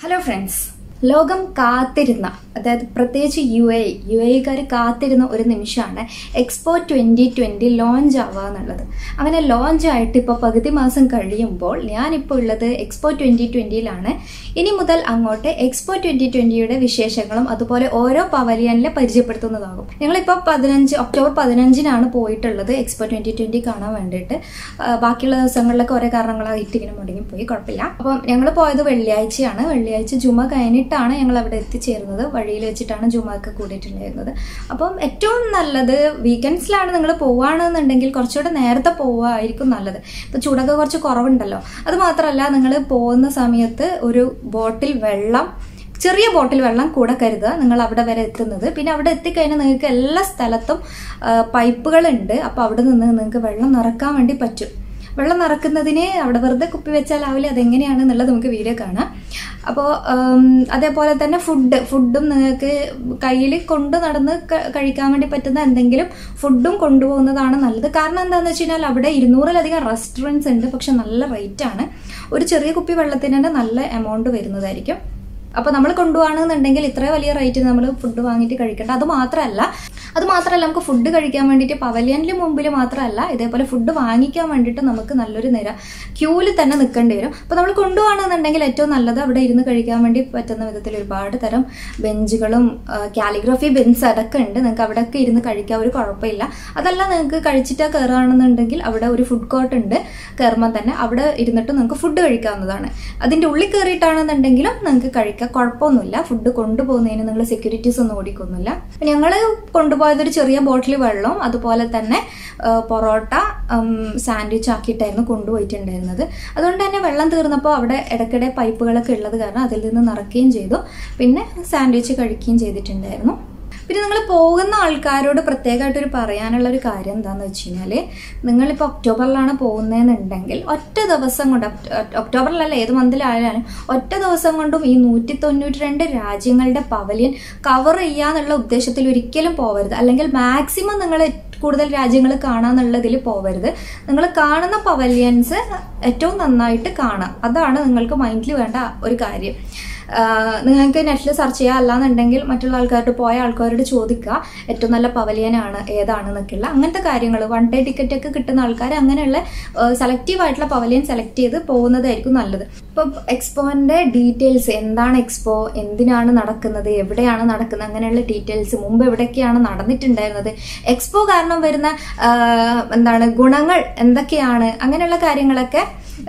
Hello friends ലോകം കാത്തിരുന്ന അതായത് പ്രത്യേകിച്ച് യു എ യു എക്കാർ കാത്തിരുന്ന ഒരു നിമിഷമാണ് എക്സ്പോ ട്വന്റി ട്വന്റി ലോഞ്ച് ആവുക എന്നുള്ളത് അങ്ങനെ ലോഞ്ച് ആയിട്ട് ഇപ്പോൾ പകുതി മാസം കഴിയുമ്പോൾ ഞാനിപ്പോൾ ഉള്ളത് എക്സ്പോ ട്വന്റി ട്വന്റിയിലാണ് ഇനി മുതൽ അങ്ങോട്ട് എക്സ്പോ ട്വന്റി ട്വന്റിയുടെ വിശേഷങ്ങളും അതുപോലെ ഓരോ പവലിയനിലെ പരിചയപ്പെടുത്തുന്നതാകും ഞങ്ങളിപ്പോൾ പതിനഞ്ച് ഒക്ടോബർ പതിനഞ്ചിനാണ് പോയിട്ടുള്ളത് എക്സ്പോ ട്വന്റി ട്വന്റി കാണാൻ വേണ്ടിയിട്ട് ആ, ബാക്കിയുള്ള ദിവസങ്ങളിലൊക്കെ ഓരോ കാരണങ്ങളായിട്ട് ഇങ്ങനെ മുടങ്ങിപ്പോയി കുഴപ്പമില്ല അപ്പം ഞങ്ങൾ പോയത് വെള്ളിയാഴ്ചയാണ് വെള്ളിയാഴ്ച ജുമ കഴിഞ്ഞിട്ടാണ് ഞങ്ങൾ അവിടെ എത്തിച്ചേരുന്നത് വഴിയിൽ വെച്ചിട്ടാണ് ജുമയൊക്കെ കൂടിയിട്ടുണ്ടായിരുന്നത് അപ്പം ഏറ്റവും നല്ലത് വീക്കെൻഡ്സിലാണ് നിങ്ങൾ പോവുകയാണെന്നുണ്ടെങ്കിൽ കുറച്ചുകൂടെ നേരത്തെ പോവുകയായിരിക്കും നല്ലത് ഇപ്പം ചൂടൊക്കെ കുറച്ച് കുറവുണ്ടല്ലോ അത് മാത്രമല്ല നിങ്ങൾ പോകുന്ന സമയത്ത് ഒരു ബോട്ടിൽ വെള്ളം ചെറിയ ബോട്ടിൽ വെള്ളം കൂടെ കരുതുക നിങ്ങൾ അവിടെ വരെ എത്തുന്നത് പിന്നെ അവിടെ എത്തിക്കഴിഞ്ഞാൽ നിങ്ങൾക്ക് എല്ലാ സ്ഥലത്തും പൈപ്പുകളുണ്ട് അപ്പോൾ അവിടെ നിന്ന് നിങ്ങൾക്ക് വെള്ളം നിറക്കാൻ വേണ്ടി പറ്റും വെള്ളം നിറക്കുന്നതിന് അവിടെ വെറുതെ കുപ്പി വെച്ചാലാവില്ല അതെങ്ങനെയാണെന്നുള്ളത് നമുക്ക് വീഡിയോ കാണാം അപ്പോൾ അതേപോലെ തന്നെ ഫുഡ് ഫുഡും നിങ്ങൾക്ക് കയ്യിൽ കൊണ്ട് നടന്ന് ക- കഴിക്കാൻ വേണ്ടി പറ്റുന്ന എന്തെങ്കിലും ഫുഡും കൊണ്ടുപോകുന്നതാണ് നല്ലത് കാരണം എന്താണെന്ന് വെച്ച് കഴിഞ്ഞാൽ അവിടെ ഇരുന്നൂറിലധികം റെസ്റ്റോറൻറ്റ്സ് ഉണ്ട് പക്ഷെ നല്ല റേറ്റ് ആണ് ഒരു ചെറിയ കുപ്പി വെള്ളത്തിന് തന്നെ നല്ല എമൗണ്ട് വരുന്നതായിരിക്കും അപ്പോൾ നമ്മൾ കൊണ്ടുപോകണമെന്നുണ്ടെങ്കിൽ ഇത്ര വലിയ റേറ്റിന് നമ്മൾ ഫുഡ് വാങ്ങിയിട്ട് കഴിക്കേണ്ട അത് മാത്രമല്ല അത് മാത്രമല്ല നമുക്ക് ഫുഡ് കഴിക്കാൻ വേണ്ടിയിട്ട് പവലിയനിൽ മുമ്പിൽ മാത്രമല്ല ഇതേപോലെ ഫുഡ് വാങ്ങിക്കാൻ വേണ്ടിയിട്ട് നമുക്ക് നല്ലൊരു നിര ക്യൂവിൽ തന്നെ നിൽക്കേണ്ടി വരും അപ്പോൾ നമ്മൾ കൊണ്ടുപോകണമെന്നുണ്ടെങ്കിൽ ഏറ്റവും നല്ലത് അവിടെ ഇരുന്ന് കഴിക്കാൻ വേണ്ടി പറ്റുന്ന വിധത്തിൽ ഒരുപാട് തരം ബെഞ്ചുകളും കാലിഗ്രഫി ബെഞ്ച് അതൊക്കെ ഉണ്ട് നിങ്ങൾക്ക് അവിടെയൊക്കെ ഇരുന്ന് കഴിക്കാൻ ഒരു കുഴപ്പമില്ല അതല്ല നിങ്ങൾക്ക് കഴിച്ചിട്ട് കയറുകയാണെന്നുണ്ടെങ്കിൽ അവിടെ ഒരു ഫുഡ് കോർട്ട് ഉണ്ട് കയറുമ്പോൾ തന്നെ അവിടെ ഇരുന്നിട്ട് നിങ്ങൾക്ക് ഫുഡ് കഴിക്കാവുന്നതാണ് അതിൻ്റെ ഉള്ളിൽ കയറിയിട്ടാണെന്നുണ്ടെങ്കിലും നിങ്ങൾക്ക് കഴിക്കാം കുഴപ്പമൊന്നുമില്ല ഫുഡ് കൊണ്ടുപോകുന്നതിന് നിങ്ങൾ സെക്യൂരിറ്റീസ് ഒന്നും ഓടിക്കൊന്നുമില്ല ഞങ്ങൾ കൊണ്ടുപോയത് ഒരു ചെറിയ ബോട്ടിൽ വെള്ളവും അതുപോലെ തന്നെ ആ, പൊറോട്ട സാൻഡ്വിച്ച് ആക്കിയിട്ടായിരുന്നു കൊണ്ടുപോയിട്ടുണ്ടായിരുന്നത് അതുകൊണ്ട് തന്നെ വെള്ളം തീർന്നപ്പോൾ അവിടെ ഇടയ്ക്കിടെ പൈപ്പുകളൊക്കെ ഉള്ളത് കാരണം അതിൽ നിന്ന് നിറയ്ക്കുകയും ചെയ്തു പിന്നെ സാൻഡ്വിച്ച് കഴിക്കുകയും ചെയ്തിട്ടുണ്ടായിരുന്നു പിന്നെ നിങ്ങൾ പോകുന്ന ആൾക്കാരോട് പ്രത്യേകമായിട്ടൊരു പറയാനുള്ള ഒരു കാര്യം എന്താണെന്ന് വെച്ച് കഴിഞ്ഞാൽ നിങ്ങളിപ്പോൾ ഒക്ടോബറിലാണ് പോകുന്നതെന്നുണ്ടെങ്കിൽ ഒറ്റ ദിവസം കൊണ്ട് ഒക്ട- ഒക്ടോബറിലല്ല ഏത് മന്തിലായാലും ഒറ്റ ദിവസം കൊണ്ടും ഈ നൂറ്റി തൊണ്ണൂറ്റി രണ്ട് രാജ്യങ്ങളുടെ പവലിയൻ കവർ ചെയ്യാന്നുള്ള ഉദ്ദേശത്തിൽ ഒരിക്കലും പോവരുത് അല്ലെങ്കിൽ മാക്സിമം നിങ്ങൾ കൂടുതൽ രാജ്യങ്ങൾ കാണാന്നുള്ളതിൽ പോവരുത് നിങ്ങൾ കാണുന്ന പവലിയൻസ് ഏറ്റവും നന്നായിട്ട് കാണാം അതാണ് നിങ്ങൾക്ക് മൈൻഡിൽ വേണ്ട ഒരു കാര്യം ആഹ് നിങ്ങൾക്ക് നെറ്റിൽ സെർച്ച് ചെയ്യുക അല്ലാന്നുണ്ടെങ്കിൽ മറ്റുള്ള ആൾക്കാരോട് പോയ ആൾക്കാരോട് ചോദിക്കുക ഏറ്റവും നല്ല പവലിയനാണ് ഏതാണെന്നൊക്കെയുള്ള അങ്ങനത്തെ കാര്യങ്ങൾ വൺ ഡേ ടിക്കറ്റ് ഒക്കെ കിട്ടുന്ന ആൾക്കാർ അങ്ങനെയുള്ള സെലക്റ്റീവ് ആയിട്ടുള്ള പവലിയൻ സെലക്ട് ചെയ്ത് പോകുന്നതായിരിക്കും നല്ലത് ഇപ്പം എക്സ്പോന്റെ ഡീറ്റെയിൽസ് എന്താണ് എക്സ്പോ എന്തിനാണ് നടക്കുന്നത് എവിടെയാണ് നടക്കുന്നത് അങ്ങനെയുള്ള ഡീറ്റെയിൽസ് മുമ്പ് എവിടെയൊക്കെയാണ് നടന്നിട്ടുണ്ടായിരുന്നത് എക്സ്പോ കാരണം വരുന്ന ആഹ് എന്താണ് ഗുണങ്ങൾ എന്തൊക്കെയാണ് അങ്ങനെയുള്ള കാര്യങ്ങളൊക്കെ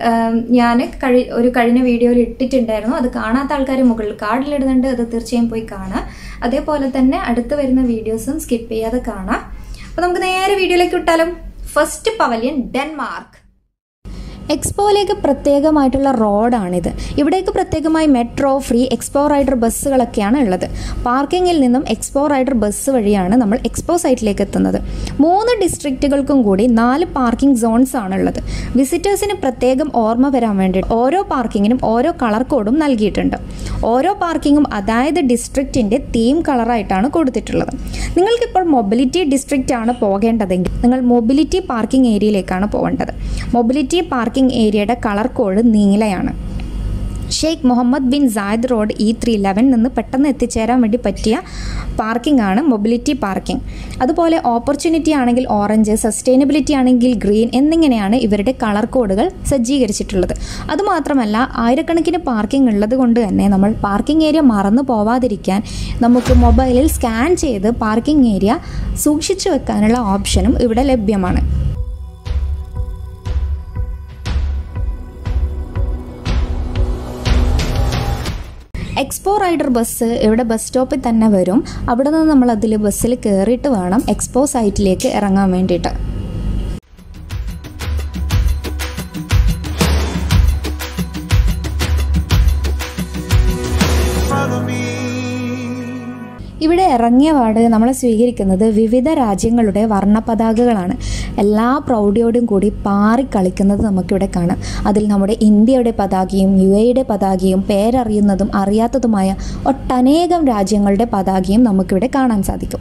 ഞാൻ കഴി ഒരു കഴിഞ്ഞ വീഡിയോയിൽ ഇട്ടിട്ടുണ്ടായിരുന്നു അത് കാണാത്ത ആൾക്കാർ മുകളിൽ കാർഡിലിടുന്നുണ്ട് അത് തീർച്ചയായും പോയി കാണാം അതേപോലെ തന്നെ അടുത്ത് വരുന്ന വീഡിയോസും സ്കിപ്പ് ചെയ്യാതെ കാണാം അപ്പോൾ നമുക്ക് നേരെ വീഡിയോയിലേക്ക് വിട്ടാലും ഫസ്റ്റ് പവലിയൻ ഡെൻമാർക്ക് എക്സ്പോയിലേക്ക് പ്രത്യേകമായിട്ടുള്ള റോഡാണിത് ഇവിടേക്ക് പ്രത്യേകമായി മെട്രോ ഫ്രീ എക്സ്പോ റൈഡർ ബസ്സുകളൊക്കെയാണ് ഉള്ളത് പാർക്കിങ്ങിൽ നിന്നും എക്സ്പോ റൈഡർ ബസ് വഴിയാണ് നമ്മൾ എക്സ്പോ സൈറ്റിലേക്ക് എത്തുന്നത് മൂന്ന് ഡിസ്ട്രിക്റ്റുകൾക്കും കൂടി നാല് പാർക്കിംഗ് സോൺസ് ആണ് ഉള്ളത് വിസിറ്റേഴ്സിന് പ്രത്യേകം ഓർമ്മ വരാൻ വേണ്ടി ഓരോ പാർക്കിങ്ങിനും ഓരോ കളർ കോഡും നൽകിയിട്ടുണ്ട് ഓരോ പാർക്കിങ്ങും അതായത് ഡിസ്ട്രിക്റ്റിൻ്റെ തീം കളറായിട്ടാണ് കൊടുത്തിട്ടുള്ളത് നിങ്ങൾക്കിപ്പോൾ മൊബിലിറ്റി ഡിസ്ട്രിക്റ്റ് ആണ് പോകേണ്ടതെങ്കിൽ നിങ്ങൾ മൊബിലിറ്റി പാർക്കിംഗ് ഏരിയയിലേക്കാണ് പോകേണ്ടത് മൊബിലിറ്റി പാർക്കിംഗ് ഏരിയയുടെ കളർ കോഡ് നീലയാണ് Sheikh Mohammed bin Zayed road E three eleven നിന്ന് പെട്ടെന്ന് എത്തിച്ചേരാൻ വേണ്ടി പറ്റിയ പാർക്കിംഗ് ആണ് മൊബിലിറ്റി പാർക്കിംഗ് അതുപോലെ ഓപ്പർച്യൂണിറ്റി ആണെങ്കിൽ ഓറഞ്ച് സസ്റ്റൈനബിലിറ്റി ആണെങ്കിൽ ഗ്രീൻ എന്നിങ്ങനെയാണ് ഇവരുടെ കളർ കോഡുകൾ സജ്ജീകരിച്ചിട്ടുള്ളത് അതുമാത്രമല്ല ആയിരക്കണക്കിന് പാർക്കിംഗ് ഉള്ളത് കൊണ്ട് തന്നെ നമ്മൾ പാർക്കിംഗ് ഏരിയ മറന്നു പോവാതിരിക്കാൻ നമുക്ക് മൊബൈലിൽ സ്കാൻ ചെയ്ത് പാർക്കിംഗ് ഏരിയ സൂക്ഷിച്ചു വെക്കാനുള്ള ഓപ്ഷനും ഇവിടെ ലഭ്യമാണ് എക്സ്പോ റൈഡർ ബസ് ഇവിടെ ബസ് സ്റ്റോപ്പിൽ തന്നെ വരും അവിടെ നിന്ന് നമ്മൾ അതിൽ ബസ്സിൽ കയറിയിട്ട് വേണം എക്സ്പോ സൈറ്റിലേക്ക് ഇറങ്ങാൻ വേണ്ടിയിട്ട് Follow me. ഇവിടെ ഇറങ്ങിയ പാട് നമ്മളെ സ്വീകരിക്കുന്നത് വിവിധ രാജ്യങ്ങളുടെ വർണ്ണ പതാകകളാണ് എല്ലാ പ്രൗഢിയോടും കൂടി പാറിക്കളിക്കുന്നത് നമുക്കിവിടെ കാണാം അതിൽ നമ്മുടെ ഇന്ത്യയുടെ പതാകയും യു എയുടെ പതാകയും പേരറിയുന്നതും അറിയാത്തതുമായ ഒട്ടനേകം രാജ്യങ്ങളുടെ പതാകയും നമുക്കിവിടെ കാണാൻ സാധിക്കും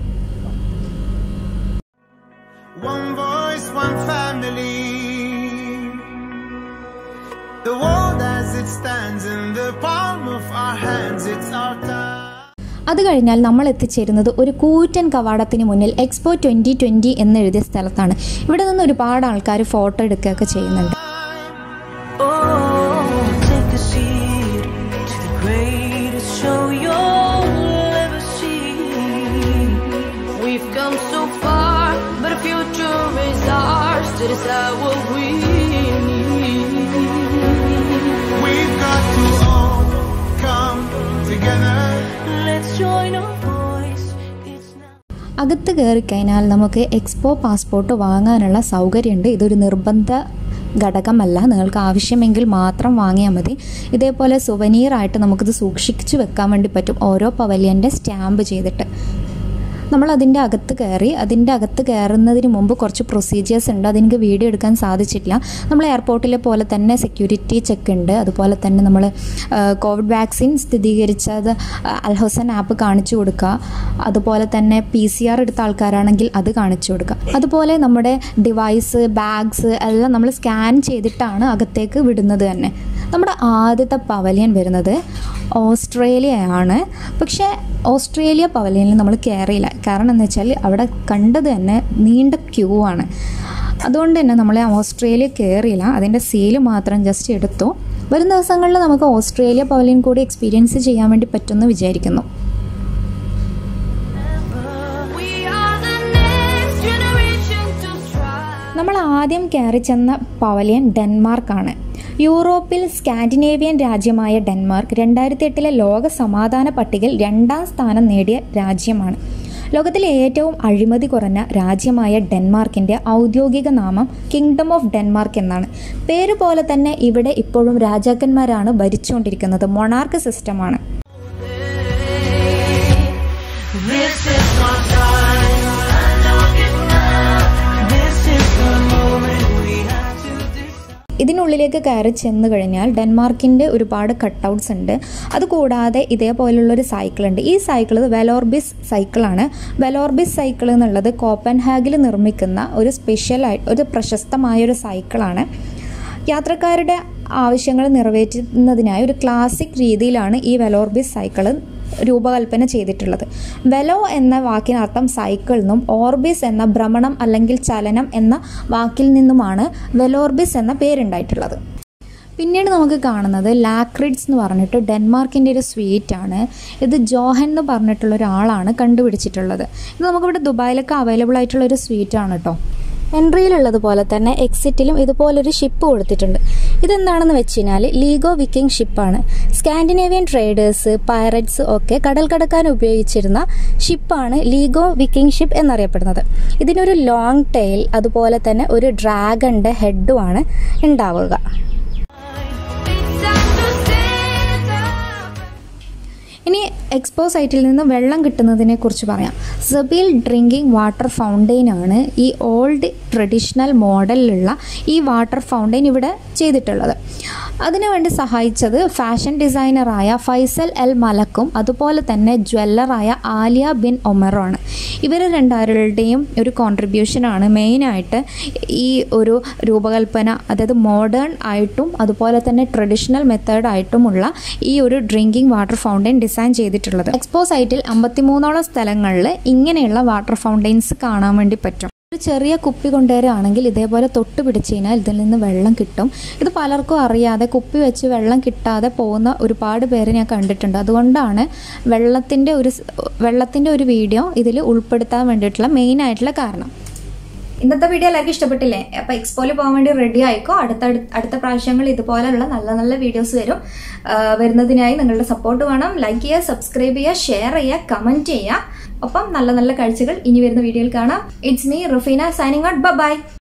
One voice, one family. The world as it stands in the palm of our hands. അത് കഴിഞ്ഞാൽ നമ്മൾ എത്തിച്ചേരുന്നത് ഒരു കൂറ്റൻ കവാടത്തിന് മുന്നിൽ എക്സ്പോ ട്വൻ്റി ട്വൻ്റി എന്നെഴുതിയ സ്ഥലത്താണ് ഇവിടെ നിന്ന് ഒരുപാട് ആൾക്കാർ ഫോട്ടോ എടുക്കുകയൊക്കെ ചെയ്യുന്നുണ്ട് Oh, take a seat to the greatest show you'll ever see. We've come so far, but the future is ours to decide what we need. We've got to all come together. Let's join our voice. It's now. അകത്ത് കയറി കഴിഞ്ഞാൽ നമുക്ക് expo passport വാങ്ങാനുള്ള സൗകര്യമുണ്ട് ഇതൊരു നിർബന്ധ ഘടകമല്ല നിങ്ങൾക്ക് ആവശ്യമെങ്കിൽ മാത്രം വാങ്ങിയാൽ മതി ഇതേപോലെ സുവനീറായിട്ട് നമുക്കിത് സൂക്ഷിച്ചു വെക്കാൻ വേണ്ടി പറ്റും ഓരോ പവലിയൻ്റെ സ്റ്റാമ്പ് ചെയ്തിട്ട് നമ്മൾ അതിൻ്റെ അകത്ത് കയറി അതിൻ്റെ അകത്ത് കയറുന്നതിന് മുമ്പ് കുറച്ച് പ്രൊസീജിയേഴ്സ് ഉണ്ട് അതെനിക്ക് വീഡിയോ എടുക്കാൻ സാധിച്ചിട്ടില്ല നമ്മൾ എയർപോർട്ടിലെ പോലെ തന്നെ സെക്യൂരിറ്റി ചെക്ക് ഉണ്ട് അതുപോലെ തന്നെ നമ്മൾ കോവിഡ് വാക്സിൻ സ്ഥിരീകരിച്ചത് അൽഹൊസൻ ആപ്പ് കാണിച്ചു കൊടുക്കുക അതുപോലെ തന്നെ പി സി ആർ എടുത്ത ആൾക്കാരാണെങ്കിൽ അത് കാണിച്ചു കൊടുക്കുക അതുപോലെ നമ്മുടെ ഡിവൈസ് ബാഗ്സ് എല്ലാം നമ്മൾ സ്കാൻ ചെയ്തിട്ടാണ് അകത്തേക്ക് വിടുന്നത് തന്നെ നമ്മുടെ ആദ്യത്തെ പവലിയൻ വരുന്നത് ഓസ്ട്രേലിയയാണ് പക്ഷേ ഓസ്ട്രേലിയ പവലിയനിൽ നമ്മൾ കയറിയില്ല കാരണം എന്ന് വെച്ചാൽ അവിടെ കണ്ടത് തന്നെ നീണ്ട ക്യൂ ആണ് അതുകൊണ്ട് തന്നെ നമ്മൾ ഓസ്ട്രേലിയ കയറിയില്ല അതിൻ്റെ സീല് മാത്രം ജസ്റ്റ് എടുത്തു വരും ദിവസങ്ങളിൽ നമുക്ക് ഓസ്ട്രേലിയ പവലിയൻ കൂടി എക്സ്പീരിയൻസ് ചെയ്യാൻ വേണ്ടി പറ്റുമെന്ന് വിചാരിക്കുന്നു We are the next generation to try. നമ്മൾ ആദ്യം കയറി ചെന്ന പവലിയൻ ഡെൻമാർക്കാണ് യൂറോപ്പിൽ സ്കാൻഡിനേവിയൻ രാജ്യമായ ഡെൻമാർക്ക് രണ്ടായിരത്തി എട്ടിലെ ലോക സമാധാന പട്ടികയിൽ രണ്ടാം സ്ഥാനം നേടിയ രാജ്യമാണ് ലോകത്തിലെ ഏറ്റവും അഴിമതി കുറഞ്ഞ രാജ്യമായ ഡെൻമാർക്കിൻ്റെ ഔദ്യോഗിക നാമം കിങ്ഡം ഓഫ് ഡെൻമാർക്ക് എന്നാണ് പേര് പോലെ തന്നെ ഇവിടെ ഇപ്പോഴും രാജാക്കന്മാരാണ് ഭരിച്ചുകൊണ്ടിരിക്കുന്നത് മൊണാർക്ക് സിസ്റ്റമാണ് This is my time. I know it now. This is the moment we have to decide. ഇതിനുള്ളിലേക്ക് കയറി ചെന്ന് കഴിഞ്ഞാൽ ഡെൻമാർക്കിൻ്റെ ഒരുപാട് കട്ടൗട്ട്സ് ഉണ്ട് അതുകൂടാതെ ഇതേപോലുള്ളൊരു സൈക്കിൾ ഉണ്ട് ഈ സൈക്കിൾ വെലോർബിസ് സൈക്കിളാണ് വെലോർബിസ് സൈക്കിൾ എന്നുള്ളത് കോപ്പൻഹാഗിൽ നിർമ്മിക്കുന്ന ഒരു സ്പെഷ്യലായി ഒരു പ്രശസ്തമായ ഒരു സൈക്കിളാണ് യാത്രക്കാരുടെ ആവശ്യങ്ങൾ നിറവേറ്റുന്നതിനായി ഒരു ക്ലാസിക് രീതിയിലാണ് ഈ വെലോർബിസ് സൈക്കിൾ രൂപകൽപ്പന ചെയ്തിട്ടുള്ളത് വെലോ എന്ന വാക്കിനർത്ഥം സൈക്കിൾ എന്നും ഓർബിസ് എന്ന ഭ്രമണം അല്ലെങ്കിൽ ചലനം എന്ന വാക്കിൽ നിന്നുമാണ് വെലോർബിസ് എന്ന പേരുണ്ടായിട്ടുള്ളത് പിന്നീട് നമുക്ക് കാണുന്നത് ലാക്രിഡ്സ് എന്ന് പറഞ്ഞിട്ട് ഡെൻമാർക്കിൻ്റെ ഒരു സ്വീറ്റ് ആണ് ഇത് ജോഹൻ എന്ന് പറഞ്ഞിട്ടുള്ള ഒരാളാണ് കണ്ടുപിടിച്ചിട്ടുള്ളത് ഇത് നമുക്കിവിടെ ദുബായിലൊക്കെ അവൈലബിൾ ആയിട്ടുള്ള ഒരു സ്വീറ്റ് ആണ് കേട്ടോ എൻട്രിയിലുള്ളതുപോലെ തന്നെ എക്സിറ്റിലും ഇതുപോലൊരു ഷിപ്പ് കൊടുത്തിട്ടുണ്ട് ഇതെന്താണെന്ന് വെച്ച് കഴിഞ്ഞാൽ ലീഗോ വിക്കിംഗ് ഷിപ്പാണ് സ്കാൻഡിനേവിയൻ ട്രേഡേഴ്സ് പൈററ്റ്സ് ഒക്കെ കടൽ കടക്കാൻ ഉപയോഗിച്ചിരുന്ന ഷിപ്പാണ് ലീഗോ വിക്കിംഗ് ഷിപ്പ് എന്നറിയപ്പെടുന്നത് ഇതിനൊരു ലോങ് ടെയിൽ അതുപോലെ തന്നെ ഒരു ഡ്രാഗണിൻ്റെ ഹെഡുമാണ് ഉണ്ടാവുക It's time to stand up. ഇനി എക്സ്പോ സൈറ്റിൽ നിന്ന് വെള്ളം കിട്ടുന്നതിനെ കുറിച്ച് പറയാം സബീൽ ഡ്രിങ്കിങ് വാട്ടർ ഫൗണ്ടെയിൻ ആണ് ഈ ഓൾഡ് ട്രഡീഷണൽ മോഡലിലുള്ള ഈ വാട്ടർ ഫൗണ്ടെയിൻ ഇവിടെ ചെയ്തിട്ടുള്ളത് അതിനുവേണ്ടി സഹായിച്ചത് ഫാഷൻ ഡിസൈനറായ ഫൈസൽ എൽ മലക്കും അതുപോലെ തന്നെ ജ്വല്ലറായ ആലിയ ബിൻ ഒമറുമാണ് ഇവർ രണ്ടാളുടെയും ഒരു കോൺട്രിബ്യൂഷനാണ് മെയിനായിട്ട് ഈ ഒരു രൂപകൽപ്പന അതായത് മോഡേൺ ആയിട്ടും അതുപോലെ തന്നെ ട്രഡീഷണൽ മെത്തേഡായിട്ടുമുള്ള ഈ ഒരു ഡ്രിങ്കിങ് വാട്ടർ ഫൗണ്ടെയിൻ ഡിസൈൻ ചെയ്തിട്ടുള്ളത് എക്സ്പോ സൈറ്റിൽ അമ്പത്തിമൂന്നോളം സ്ഥലങ്ങളിൽ ഇങ്ങനെയുള്ള വാട്ടർ ഫൗണ്ടെയിൻസ് കാണാൻ വേണ്ടി പറ്റും ഒരു ചെറിയ കുപ്പി കൊണ്ടുവരികയാണെങ്കിൽ ഇതേപോലെ തൊട്ട് പിടിച്ച് കഴിഞ്ഞാൽ ഇതിൽ നിന്ന് വെള്ളം കിട്ടും ഇത് പലർക്കും അറിയാതെ കുപ്പി വെച്ച് വെള്ളം കിട്ടാതെ പോകുന്ന ഒരുപാട് പേര് ഞാൻ കണ്ടിട്ടുണ്ട് അതുകൊണ്ടാണ് വെള്ളത്തിൻ്റെ ഒരു സ്- വെള്ളത്തിൻ്റെ ഒരു വീഡിയോ ഇതിൽ ഉൾപ്പെടുത്താൻ വേണ്ടിയിട്ടുള്ള മെയിൻ ആയിട്ടുള്ള കാരണം ഇന്നത്തെ വീഡിയോ എല്ലാവർക്കും ഇഷ്ടപ്പെട്ടില്ലേ അപ്പൊ എക്സ്പോയിൽ പോകാൻ വേണ്ടി റെഡി ആയിക്കോ അടുത്ത അടുത്ത പ്രാവശ്യങ്ങൾ ഇതുപോലെയുള്ള നല്ല നല്ല വീഡിയോസ് വരും ആ, വരുന്നതിനായി നിങ്ങളുടെ സപ്പോർട്ട് വേണം ലൈക്ക് ചെയ്യുക സബ്സ്ക്രൈബ് ചെയ്യുക ഷെയർ ചെയ്യുക കമന്റ് ചെയ്യുക ഒപ്പം നല്ല നല്ല കാഴ്ചകൾ ഇനി വരുന്ന വീഡിയോയിൽ കാണാം it's me Rufina signing out by